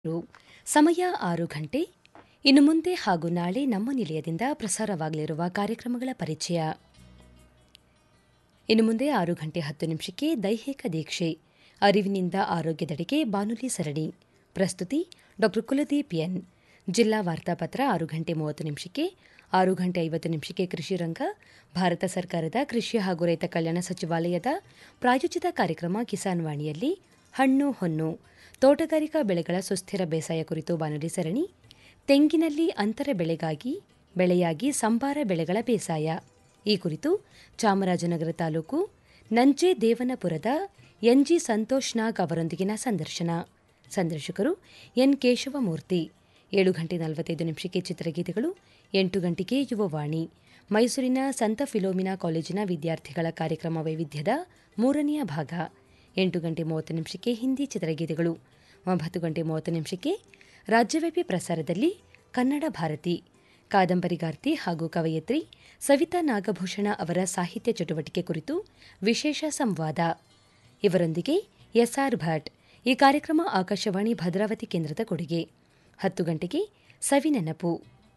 ರು. ಸಮಯ ಆರು ಗಂಟೆ ಇನ್ನು ಮುಂದೆ ಹಾಗೂ ನಾಳೆ ನಮ್ಮ ನಿಲಯದಿಂದ ಪ್ರಸಾರವಾಗಲಿರುವ ಕಾರ್ಯಕ್ರಮಗಳ ಪರಿಚಯ ಇನ್ನು ಮುಂದೆ ಆರು ಗಂಟೆ ಹತ್ತು ನಿಮಿಷಕ್ಕೆ ದೈಹಿಕ ದೀಕ್ಷೆ ಅರಿವಿನಿಂದ ಆರೋಗ್ಯದೆಡೆಗೆ ಬಾನುಲಿ ಸರಣಿ ಪ್ರಸ್ತುತಿ ಡಾ ಕುಲದೀಪ್ ಎನ್ ಜಿಲ್ಲಾ ವಾರ್ತಾಪತ್ರ ಆರು ಗಂಟೆ ಮೂವತ್ತು ನಿಮಿಷಕ್ಕೆ ಆರು ಗಂಟೆ ಐವತ್ತು ನಿಮಿಷಕ್ಕೆ ಕೃಷಿ ರಂಗ ಭಾರತ ಸರ್ಕಾರದ ಕೃಷಿ ಹಾಗೂ ರೈತ ಕಲ್ಯಾಣ ಸಚಿವಾಲಯದ ಪ್ರಾಯೋಜಿತ ಕಾರ್ಯಕ್ರಮ ಕಿಸಾನ್ ವಾಣಿಯಲ್ಲಿ ಹಣ್ಣು ಹೊನ್ನು ತೋಟಗಾರಿಕಾ ಬೆಳೆಗಳ ಸುಸ್ಥಿರ ಬೇಸಾಯ ಕುರಿತು ಬಾನುಲಿ ಸರಣಿ ತೆಂಗಿನಲ್ಲಿ ಅಂತರ ಬೆಳೆಗಾಗಿ ಬೆಳೆಯಾಗಿ ಸಂಬಾರ ಬೆಳೆಗಳ ಬೇಸಾಯ ಈ ಕುರಿತು ಚಾಮರಾಜನಗರ ತಾಲೂಕು ನಂಜೆ ದೇವನಪುರದ ಎನ್ಜಿ ಸಂತೋಷ್ ನಾಗ್ ಅವರೊಂದಿಗಿನ ಸಂದರ್ಶನ ಸಂದರ್ಶಕರು ಎನ್ ಕೇಶವಮೂರ್ತಿ ಏಳು ಗಂಟೆ ನಲವತ್ತೈದು ನಿಮಿಷಕ್ಕೆ ಚಿತ್ರಗೀತೆಗಳು ಎಂಟು ಗಂಟೆಗೆ ಯುವವಾಣಿ ಮೈಸೂರಿನ ಸಂತ ಫಿಲೋಮಿನಾ ಕಾಲೇಜಿನ ವಿದ್ಯಾರ್ಥಿಗಳ ಕಾರ್ಯಕ್ರಮ ವೈವಿಧ್ಯದ ಮೂರನೆಯ ಭಾಗ ಎಂಟು ಗಂಟೆ ಮೂವತ್ತು ನಿಮಿಷಕ್ಕೆ ಹಿಂದಿ ಚಿತ್ರಗೀತೆಗಳು ಒಂಬತ್ತು ಗಂಟೆ ಮೂವತ್ತು ನಿಮಿಷಕ್ಕೆ ರಾಜ್ಯವ್ಯಾಪಿ ಪ್ರಸಾರದಲ್ಲಿ ಕನ್ನಡ ಭಾರತಿ ಕಾದಂಬರಿಗಾರ್ತಿ ಹಾಗೂ ಕವಯತ್ರಿ ಸವಿತಾ ನಾಗಭೂಷಣ ಅವರ ಸಾಹಿತ್ಯ ಚಟುವಟಿಕೆ ಕುರಿತು ವಿಶೇಷ ಸಂವಾದ ಇವರೊಂದಿಗೆ ಎಸ್ಆರ್ ಭಟ್ ಈ ಕಾರ್ಯಕ್ರಮ ಆಕಾಶವಾಣಿ ಭದ್ರಾವತಿ ಕೇಂದ್ರದ ಕೊಡುಗೆ ಹತ್ತು ಗಂಟೆಗೆ ಸವಿನೆನಪು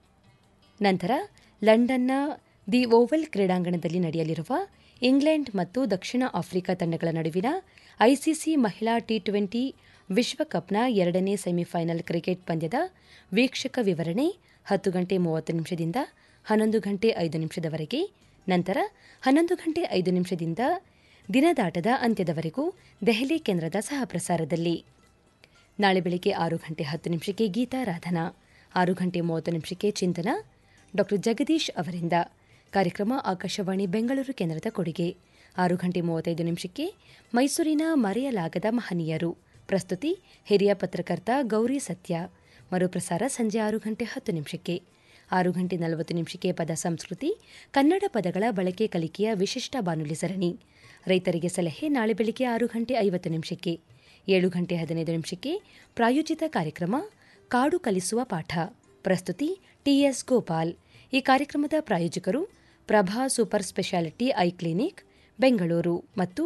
ನಂತರ ಲಂಡನ್ನ ದಿ ಓವಲ್ ಕ್ರೀಡಾಂಗಣದಲ್ಲಿ ನಡೆಯಲಿರುವ ಇಂಗ್ಲೆಂಡ್ ಮತ್ತು ದಕ್ಷಿಣ ಆಫ್ರಿಕಾ ತಂಡಗಳ ನಡುವಿನ ಐಸಿಸಿ ಮಹಿಳಾ ಟಿ ಟ್ವೆಂಟಿ ವಿಶ್ವಕಪ್ನ ಎರಡನೇ ಸೆಮಿಫೈನಲ್ ಕ್ರಿಕೆಟ್ ಪಂದ್ಯದ ವೀಕ್ಷಕ ವಿವರಣೆ ಹತ್ತು ಗಂಟೆ ಮೂವತ್ತು ನಿಮಿಷದಿಂದ ಹನ್ನೊಂದು ಗಂಟೆ ಐದು ನಿಮಿಷದವರೆಗೆ ನಂತರ ಹನ್ನೊಂದು ಗಂಟೆ ಐದು ನಿಮಿಷದಿಂದ ದಿನದಾಟದ ಅಂತ್ಯದವರೆಗೂ ದೆಹಲಿ ಕೇಂದ್ರದ ಸಹಪ್ರಸಾರದಲ್ಲಿ ನಾಳೆ ಬೆಳಗ್ಗೆ ಆರು ಗಂಟೆ ಹತ್ತು ನಿಮಿಷಕ್ಕೆ ಗೀತಾರಾಧನಾ ಆರು ಗಂಟೆ ಮೂವತ್ತು ನಿಮಿಷಕ್ಕೆ ಚಿಂತನ ಡಾ ಜಗದೀಶ್ ಅವರಿಂದ ಕಾರ್ಯಕ್ರಮ ಆಕಾಶವಾಣಿ ಬೆಂಗಳೂರು ಕೇಂದ್ರದ ಕೊಡುಗೆ ಆರು ಗಂಟೆ ಮೂವತ್ತೈದು ನಿಮಿಷಕ್ಕೆ ಮೈಸೂರಿನ ಮರೆಯಲಾಗದ ಮಹನೀಯರು ಪ್ರಸ್ತುತಿ ಹಿರಿಯ ಪತ್ರಕರ್ತ ಗೌರಿ ಸತ್ಯ ಮರುಪ್ರಸಾರ ಸಂಜೆ ಆರು ಗಂಟೆ ಹತ್ತು ನಿಮಿಷಕ್ಕೆ ಆರು ಗಂಟೆ ನಲವತ್ತು ನಿಮಿಷಕ್ಕೆ ಪದ ಸಂಸ್ಕೃತಿ ಕನ್ನಡ ಪದಗಳ ಬಳಕೆ ಕಲಿಕೆಯ ವಿಶಿಷ್ಟ ಬಾನುಲಿ ಸರಣಿ ರೈತರಿಗೆ ಸಲಹೆ ನಾಳೆ ಬೆಳಗ್ಗೆ ಆರು ಗಂಟೆ ಐವತ್ತು ನಿಮಿಷಕ್ಕೆ ಏಳು ಗಂಟೆ ಹದಿನೈದು ನಿಮಿಷಕ್ಕೆ ಪ್ರಾಯೋಜಿತ ಕಾರ್ಯಕ್ರಮ ಕಾಡು ಕಲಿಸುವ ಪಾಠ ಪ್ರಸ್ತುತಿ ಟಿಎಸ್ ಗೋಪಾಲ್ ಈ ಕಾರ್ಯಕ್ರಮದ ಪ್ರಾಯೋಜಕರು Prabha super speciality eye clinic Bengaluru ಮತ್ತು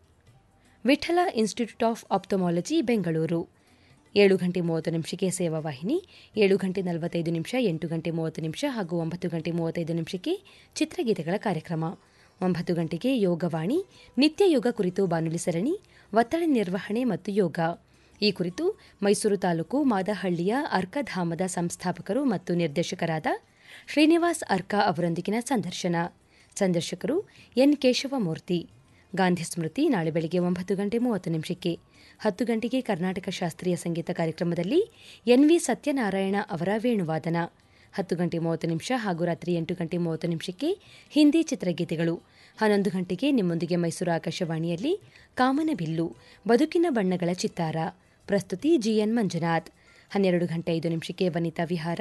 Vittala institute of ophthalmology Bengaluru ಏಳು ಗಂಟೆ ಮೂವತ್ತು ನಿಮಿಷಕ್ಕೆ ಸೇವಾ ವಾಹಿನಿ ಏಳು ಗಂಟೆ ನಲವತ್ತೈದು ನಿಮಿಷ ಎಂಟು ಗಂಟೆ ಮೂವತ್ತು ನಿಮಿಷ ಹಾಗೂ ಒಂಬತ್ತು ಗಂಟೆ ಮೂವತ್ತೈದು ನಿಮಿಷಕ್ಕೆ ಚಿತ್ರಗೀತೆಗಳ ಕಾರ್ಯಕ್ರಮ ಒಂಬತ್ತು ಗಂಟೆಗೆ ಯೋಗವಾಣಿ ನಿತ್ಯ ಯೋಗ ಕುರಿತು ಬಾನುಲಿ ಸರಣಿ ಒತ್ತಡ ನಿರ್ವಹಣೆ ಮತ್ತು ಯೋಗ ಈ ಕುರಿತು ಮೈಸೂರು ತಾಲೂಕು ಮಾದಹಳ್ಳಿಯ ಅರ್ಕಧಾಮದ ಸಂಸ್ಥಾಪಕರು ಮತ್ತು ನಿರ್ದೇಶಕರಾದ ಶ್ರೀನಿವಾಸ್ ಅರ್ಕಾ ಅವರೊಂದಿಗಿನ ಸಂದರ್ಶನ ಸಂದರ್ಶಕರು ಎನ್ ಕೇಶವಮೂರ್ತಿ ಗಾಂಧಿ ಸ್ಮೃತಿ ನಾಳೆ ಬೆಳಗ್ಗೆ ಒಂಬತ್ತು ಗಂಟೆ ಮೂವತ್ತು ನಿಮಿಷಕ್ಕೆ ಹತ್ತು ಗಂಟೆಗೆ ಕರ್ನಾಟಕ ಶಾಸ್ತ್ರೀಯ ಸಂಗೀತ ಕಾರ್ಯಕ್ರಮದಲ್ಲಿ ಎನ್ವಿ ಸತ್ಯನಾರಾಯಣ ಅವರ ವೇಣುವಾದನ ಹತ್ತು ಗಂಟೆ ಮೂವತ್ತು ನಿಮಿಷ ಹಾಗೂ ರಾತ್ರಿ ಎಂಟು ಗಂಟೆ ಮೂವತ್ತು ನಿಮಿಷಕ್ಕೆ ಹಿಂದಿ ಚಿತ್ರಗೀತೆಗಳು ಹನ್ನೊಂದು ಗಂಟೆಗೆ ನಿಮ್ಮೊಂದಿಗೆ ಮೈಸೂರು ಆಕಾಶವಾಣಿಯಲ್ಲಿ ಕಾಮನಬಿಲ್ಲು ಬದುಕಿನ ಬಣ್ಣಗಳ ಚಿತ್ತಾರ ಪ್ರಸ್ತುತಿ ಜಿಎನ್ ಮಂಜುನಾಥ್ ಹನ್ನೆರಡು ಗಂಟೆ ಐದು ನಿಮಿಷಕ್ಕೆ ವನಿತಾ ವಿಹಾರ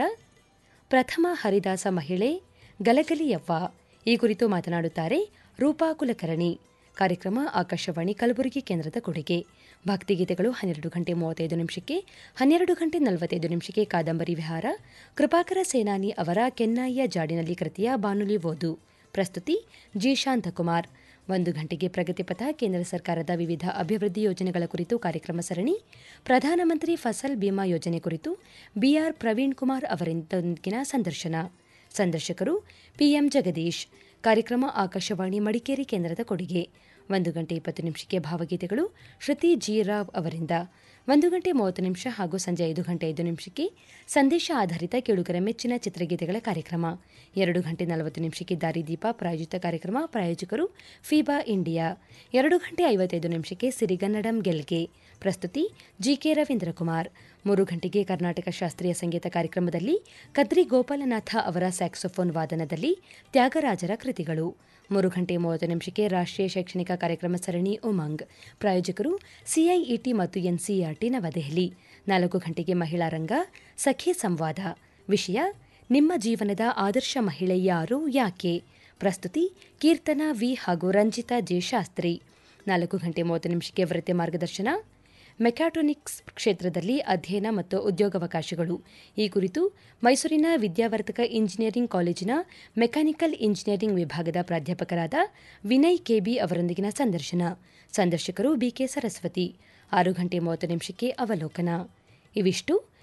ಪ್ರಥಮ ಹರಿದಾಸ ಮಹಿಳೆ ಗಲಗಲಿಯವ್ವ ಈ ಕುರಿತು ಮಾತನಾಡುತ್ತಾರೆ ರೂಪಾ ಕುಲಕರ್ಣಿ ಕಾರ್ಯಕ್ರಮ ಆಕಾಶವಾಣಿ ಕಲಬುರಗಿ ಕೇಂದ್ರದ ಕೊಡುಗೆ ಭಕ್ತಿಗೀತೆಗಳು ಹನ್ನೆರಡು ಗಂಟೆ ಮೂವತ್ತೈದು ನಿಮಿಷಕ್ಕೆ ಹನ್ನೆರಡು ಗಂಟೆ ನಲವತ್ತೈದು ನಿಮಿಷಕ್ಕೆ ಕಾದಂಬರಿ ವಿಹಾರ ಕೃಪಾಕರ ಸೇನಾನಿ ಅವರ ಕೆನ್ನಾಯಿಯ ಜಾಡಿನಲ್ಲಿ ಕೃತಿಯ ಬಾನುಲಿ ಓದು ಪ್ರಸ್ತುತಿ ಜಿ ಶಾಂತಕುಮಾರ್ ಒಂದು ಗಂಟೆಗೆ ಪ್ರಗತಿಪಥ ಕೇಂದ್ರ ಸರ್ಕಾರದ ವಿವಿಧ ಅಭಿವೃದ್ಧಿ ಯೋಜನೆಗಳ ಕುರಿತು ಕಾರ್ಯಕ್ರಮ ಸರಣಿ ಪ್ರಧಾನಮಂತ್ರಿ ಫಸಲ್ ಬಿಮಾ ಯೋಜನೆ ಕುರಿತು ಬಿಆರ್ ಪ್ರವೀಣ್ ಕುಮಾರ್ ಅವರೊಂದಿಗಿನ ಸಂದರ್ಶನ ಸಂದರ್ಶಕರು ಪಿಎಂ ಜಗದೀಶ್ ಕಾರ್ಯಕ್ರಮ ಆಕಾಶವಾಣಿ ಮಡಿಕೇರಿ ಕೇಂದ್ರದ ಕೊಡುಗೆ ಒಂದು ಗಂಟೆ ಇಪ್ಪತ್ತು ನಿಮಿಷಕ್ಕೆ ಭಾವಗೀತೆಗಳು ಶ್ರುತಿ ಜಿ ರಾವ್ ಅವರಿಂದ ಒಂದು ಗಂಟೆ ಮೂವತ್ತು ನಿಮಿಷ ಹಾಗೂ ಸಂಜೆ ಐದು ಗಂಟೆ ಐದು ನಿಮಿಷಕ್ಕೆ ಸಂದೇಶ ಆಧಾರಿತ ಕೇಳುಗರ ಮೆಚ್ಚಿನ ಚಿತ್ರಗೀತೆಗಳ ಕಾರ್ಯಕ್ರಮ ಎರಡು ಗಂಟೆ ನಲವತ್ತು ನಿಮಿಷಕ್ಕೆ ದಾರಿದೀಪ ಪ್ರಾಯೋಜಿತ ಕಾರ್ಯಕ್ರಮ ಪ್ರಾಯೋಜಕರು ಫೀಬಾ ಇಂಡಿಯಾ ಎರಡು ಗಂಟೆ ಐವತ್ತೈದು ನಿಮಿಷಕ್ಕೆ ಸಿರಿಗನ್ನಡಂ ಗೆಲ್ಗೆ ಪ್ರಸ್ತುತಿ ಜಿಕೆ ರವೀಂದ್ರ ಕುಮಾರ್ ಮೂರು ಗಂಟೆಗೆ ಕರ್ನಾಟಕ ಶಾಸ್ತ್ರೀಯ ಸಂಗೀತ ಕಾರ್ಯಕ್ರಮದಲ್ಲಿ ಕದ್ರಿ ಗೋಪಾಲನಾಥ ಅವರ ಸ್ಯಾಕ್ಸೋಫೋನ್ ವಾದನದಲ್ಲಿ ತ್ಯಾಗರಾಜರ ಕೃತಿಗಳು ಮೂರು ಗಂಟೆ ಮೂವತ್ತು ನಿಮಿಷಕ್ಕೆ ರಾಷ್ಟ್ರೀಯ ಶೈಕ್ಷಣಿಕ ಕಾರ್ಯಕ್ರಮ ಸರಣಿ ಉಮಂಗ್ ಪ್ರಾಯೋಜಕರು ಸಿಐಇಟಿ ಮತ್ತು ಎನ್ಸಿಇಆರ್ಟಿ ನವದೆಹಲಿ ನಾಲ್ಕು ಗಂಟೆಗೆ ಮಹಿಳಾ ರಂಗ ಸಖಿ ಸಂವಾದ ವಿಷಯ ನಿಮ್ಮ ಜೀವನದ ಆದರ್ಶ ಮಹಿಳೆ ಯಾರು ಯಾಕೆ ಪ್ರಸ್ತುತಿ ಕೀರ್ತನಾ ವಿ ಹಾಗೂ ರಂಜಿತಾ ಜೆ ಶಾಸ್ತ್ರಿ ನಾಲ್ಕು ಗಂಟೆ ಮೂವತ್ತು ನಿಮಿಷಕ್ಕೆ ವೃತ್ತಿ ಮಾರ್ಗದರ್ಶನ ಮೆಕ್ಯಾಟ್ರಾನಿಕ್ಸ್ ಕ್ಷೇತ್ರದಲ್ಲಿ ಅಧ್ಯಯನ ಮತ್ತು ಉದ್ಯೋಗಾವಕಾಶಗಳು ಈ ಕುರಿತು ಮೈಸೂರಿನ ವಿದ್ಯಾವರ್ಧಕ ಇಂಜಿನಿಯರಿಂಗ್ ಕಾಲೇಜಿನ ಮೆಕ್ಯಾನಿಕಲ್ ಇಂಜಿನಿಯರಿಂಗ್ ವಿಭಾಗದ ಪ್ರಾಧ್ಯಾಪಕರಾದ ವಿನಯ್ ಕೆಬಿ ಅವರೊಂದಿಗಿನ ಸಂದರ್ಶನ ಸಂದರ್ಶಕರು ಬಿಕೆ ಸರಸ್ವತಿ ಆರು ಗಂಟೆ ಮೂವತ್ತು ನಿಮಿಷಕ್ಕೆ ಅವಲೋಕನ ಇವಿಷ್ಟು